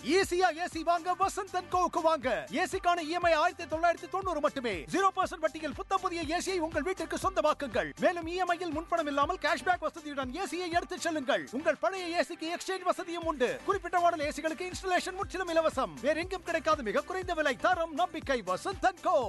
ஈஸியா ஏசி வாங்க வசந்த் அண்ட் கோவுக்கு வாங்க ஏசிக்கான இஎம்ஐ ஆயிரத்தி தொள்ளாயிரத்தி தொண்ணூறு மட்டுமே ஜீரோ பர்சன்ட் வட்டியில் புத்த புதிய ஏசியை உங்கள் வீட்டிற்கு சொந்தமாக்குங்கள் மேலும் இஎம்ஐயில் முன்பணம் இல்லாமல் கேஷ்பேக் வசதியுடன் ஏசியை எடுத்துச் செல்லுங்கள் உங்கள் பழைய ஏசிக்கு எக்ஸ்சேஞ்ச் வசதியும் உண்டு குறிப்பிட்ட மாடல் ஏசிகளுக்கு இன்ஸ்டலேஷன் முற்றிலும் இலவசம் வேற எங்கும் கிடைக்காத மிக குறைந்த விலை தரம் நம்பிக்கை வசந்த் அண்ட் கோ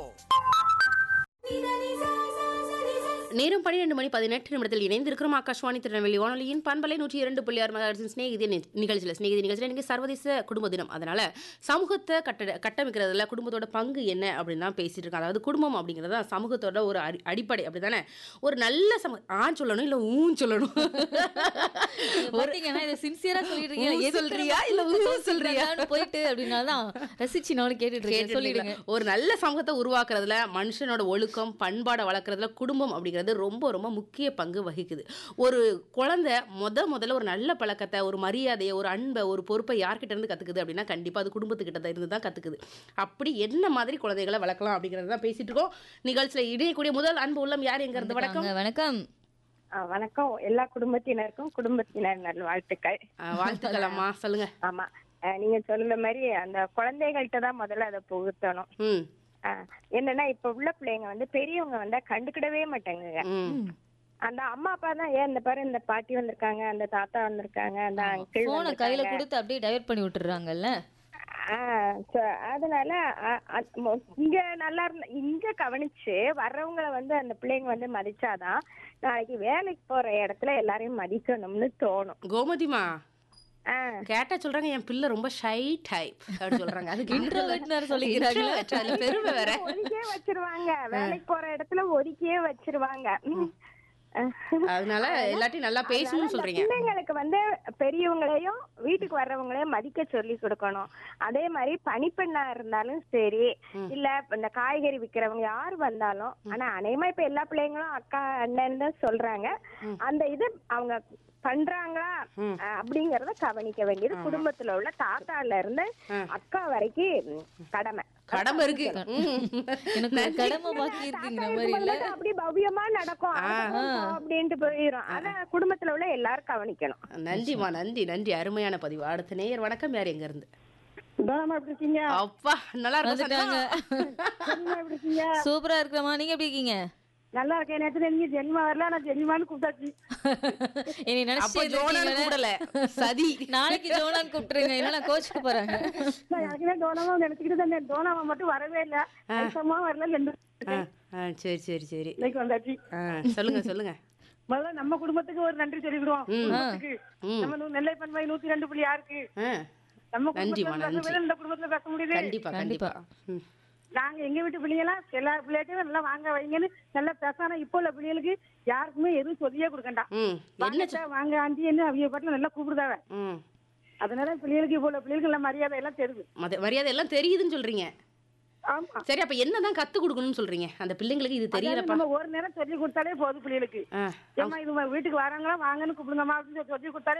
நேரம் பன்னிரெண்டு மணி பதினெட்டு நிமிடத்தில் இணைந்திருக்கிறோம் ஆகாஷ்வாணி திருநெல்வேலி வானொலியின் பண்பலை நூற்றி இரண்டு புள்ளி ஆறு மகாட்சின் ஸ்நேகிதி நி- நிகழ்ச்சியில் ஸ்நேகிதி நிகழ்ச்சியில் இன்னைக்கு சர்வதேச குடும்ப தினம் அதனால சமூகத்தை கட்ட கட்டமைக்கிறதுல குடும்பத்தோட பங்கு என்ன அப்படின்னு தான் பேசிட்டு இருக்கோம் அதாவது குடும்பம் அப்படிங்கிறது தான் சமூகத்தோட ஒரு அடி அடிப்படை அப்படிதானே ஒரு நல்ல சம ஆ சொல்லணும் இல்லை ஊன் சொல்லணும் பாத்தீங்கன்னா இதை சின்சியரா சொல்லிட்டு இருக்கீங்க ஊ எதுக்கு சொல்றியா, நம்ம இல்ல ஊ ஊ சொல்றியா? சொல்றியான்னு போயிட்டு அப்படின்னாதான் ரசிச்சு நானும் கேட்டுட்டு இருக்கேன் சொல்லிடுங்க கேட்டுருக்கீங்களா? ஒரு நல்ல சமூகத்தை உருவாக்குறதுல மனுஷனோட ஒழுக்கம் பண்பாடை வளர்க்குறதுல குடும்பம் அப்படிங்கிறது ரொம்ப ரொம்ப முக்கிய பங்கு வகிக்குது ஒரு குழந்தை முத முதல்ல ஒரு நல்ல பழக்கத்தை ஒரு மரியாதையை ஒரு அன்பை ஒரு பொறுப்பை யார்கிட்ட இருந்து கத்துக்குது அப்படின்னா கண்டிப்பா அது குடும்பத்துக்கிட்ட தான் இருந்து தான் கத்துக்குது அப்படி என்ன மாதிரி குழந்தைகளை வளர்க்கலாம் அப்படிங்கறத தான் பேசிட்டு இருக்கோம் நிகழ்ச்சியில இணையக்கூடிய முதல் அன்பு உள்ளம் யார் எங்க இருந்து வணக்கம் வாங்க, வணக்கம் ஆ, வணக்கம் எல்லா குடும்பத்தினருக்கும் குடும்பத்தினர் நல்வாழ்த்துக்கள் அஹ், வாழ்த்துக்களம்மா சொல்லுங்க ஆமா ஆ, நீங்க சொல்ற மாதிரி அந்த குழந்தைகள்கிட்ட தான் முதல்ல அதை புகுத்தணும் ம் ஆ, என்னன்னா இப்ப உள்ள பிள்ளைங்க வந்து பெரியவங்க வந்தா கண்டுக்கிடவே மாட்டாங்க ம் அந்த அம்மா அப்பா தான் ஏன் இந்த பாரு இந்த பாட்டி வந்திருக்காங்க அந்த தாத்தா வந்திருக்காங்க அந்த அங்கிள் போனை கையில கொடுத்து அப்படியே டைவர்ட் பண்ணி விட்டுறாங்கல்ல அதனால ஆ, அ- மொ- இங்க நல்லா இருந்த இங்க கவனிச்சு வர்றவங்கள வந்து அந்த பிள்ளைங்க வந்து மதிச்சாதான் நாளைக்கு வேலைக்கு போற இடத்துல எல்லாரையும் மதிக்கணும்னு தோணும் கோமதிமா ஆ கேட்டா சொல்றாங்க என் பிள்ளை ரொம்ப ஷை டைப் அப்படின்னு சொல்றாங்க அதுக்கு Introvert வேற சொல்லிக்கிறாங்களே. Introvert, அதுல பெருமை வேற ஒதுக்கியே வச்சிருவாங்க வேலைக்கு போற இடத்துல ஒதுக்கியே வச்சிருவாங்க ம். அதனால எல்லாத்தையும் நல்லா பேசணும்னு அதனால சொல்றீங்க இந்த பிள்ளைங்களுக்கு வந்து பெரியவங்களையும் வீட்டுக்கு வர்றவங்களையும் மதிக்க சொல்லி கொடுக்கணும் அதே மாதிரி பனிப்பெண்ணா இருந்தாலும் சரி இல்ல இப்ப இந்த காய்கறி விக்கிறவங்க யார் வந்தாலும் ஆனா அநேகமா இப்ப எல்லா பிள்ளைங்களும் அக்கா அண்ணன் தான் சொல்றாங்க அந்த இது அவங்க பண்றாங்களா அஹ், அப்படிங்கறத கவனிக்க வேண்டியது குடும்பத்துல உள்ள தாத்தால இருந்து அக்கா வரைக்கும் கடமை கடமை இருக்கு ம். எனக்கு ஒரு கடமை பாக்கி இருக்குங்கிற மாதிரி இல்ல இருக்கும்போது அப்படி பவ்யமா நடக்கும் அதுக்கப்புறம் அப்படின்ட்டு போயிடும் அத குடும்பத்துல உள்ள எல்லாரும் கவனிக்கணும் நன்றிமா நன்றி நன்றி அருமையான பதிவு அடுத்த நேயர் வணக்கம் யார் எங்க இருந்து தானமா எப்படி இருக்கீங்க அப்பா நல்லா வந்துட்டாங்க இருக்கும் எப்படி இருக்கீங்க சூப்பரா இருக்கிறமா நீங்க எப்படி இருக்கீங்க நல்லா இருக்கேன் நேற்று நீங்க ஜென்மா வரல நான் ஜென்மான்னு கூப்பிட்டாச்சு என்னை அப்போ நினைச்சு ஜோனான்னு கூடல சதி நாளைக்கு ஜோனான் கூப்பிட்டுருங்க இல்லைன்னா கோச்சுக்கு போறாங்க நான் எனக்குமே டோனாமா நினைச்சுக்கிட்டு தான் டோனாமா மட்டும் வரவே இல்ல ஐசமா வரல ரெண்டு ஆ, ஆ, சரி சரி சரி இன்னைக்கு வந்தாச்சு ஆ, சொல்லுங்க சொல்லுங்க முதல்ல நம்ம குடும்பத்துக்கு ஒரு நன்றி சொல்லிக்கிடுவோம் குடும்பத்துக்கு ம். நம்ம நூ- நெல்லை பண்பாய் நூத்தி ரெண்டு புள்ளி ஆறுக்கு ஆ, நம்ம நன்றிம்மா, குடும்பத்துல நன்றி. பேச இந்த குடும்பத்துல பேச முடியுது கண்டிப்பா கண்டிப்பா ம். நாங்க எங்க வீட்டு பிள்ளைங்கலாம் எல்லா பிள்ளைகிட்டையும் நல்லா வாங்க வைங்கன்னு நல்லா பேசானா இப்போ உள்ள பிள்ளைகளுக்கு யாருக்குமே எதுவும் சொல்லியே கொடுக்கண்டா ம் என்ன வாங்கத்தா, வாங்க ஆண்டின்னு அவிய பாட்டுல நல்லா கூப்பிடுதாவ ம் அதனால பிள்ளைகளுக்கு இப்போ உள்ள பிள்ளைகளுக்கு எல்லாம் மரியாதை எல்லாம் தெரியுது மத மரியாதை எல்லாம் தெரியுதுன்னு சொல்றீங்க ஆமா சரி அப்ப என்னதான் கத்து கொடுக்கணும்னு சொல்றீங்க அந்த பிள்ளைங்களுக்கு இது அதாவது தெரியலப்பா நம்ம ஒரு நேரம் சொல்லி கொடுத்தாலே போதும் பிள்ளைகளுக்கு ஆ ஏமா இது உங்க வீட்டுக்கு வராங்களா வாங்கன்னு கூப்பிடுங்கம்மா அப்படின்னு சொல்லி கொடுத்தாலே